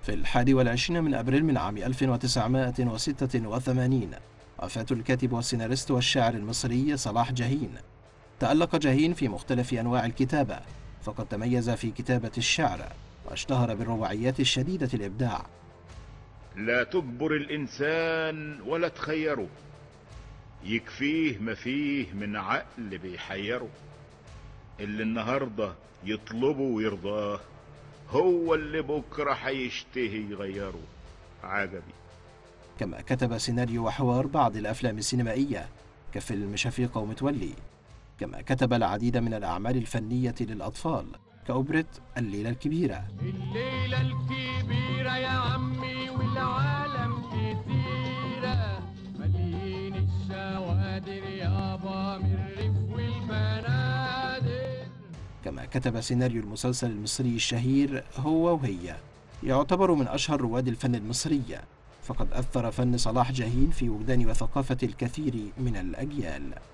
في الحادي والعشرين من أبريل من عام 1986 وفاة الكاتب والسيناريست والشاعر المصري صلاح جاهين تألق جاهين في مختلف أنواع الكتابة فقد تميز في كتابة الشعر واشتهر بالرباعيات الشديدة الإبداع لا تجبر الإنسان ولا تخيره يكفيه ما فيه من عقل بيحيره اللي النهاردة يطلبه ويرضاه هو اللي بكرة هيشتهي يغيره عجبي كما كتب سيناريو وحوار بعض الأفلام السينمائية كفيلم شفيقة ومتولي كما كتب العديد من الأعمال الفنية للأطفال كأوبرة الليلة الكبيرة الليلة الكبيرة يا عمي والعالم كتيرة مليين الشوادر يابا من الريف والبنادر كما كتب سيناريو المسلسل المصري الشهير هو وهي يعتبر من أشهر رواد الفن المصري فقد أثر فن صلاح جاهين في وجدان وثقافة الكثير من الأجيال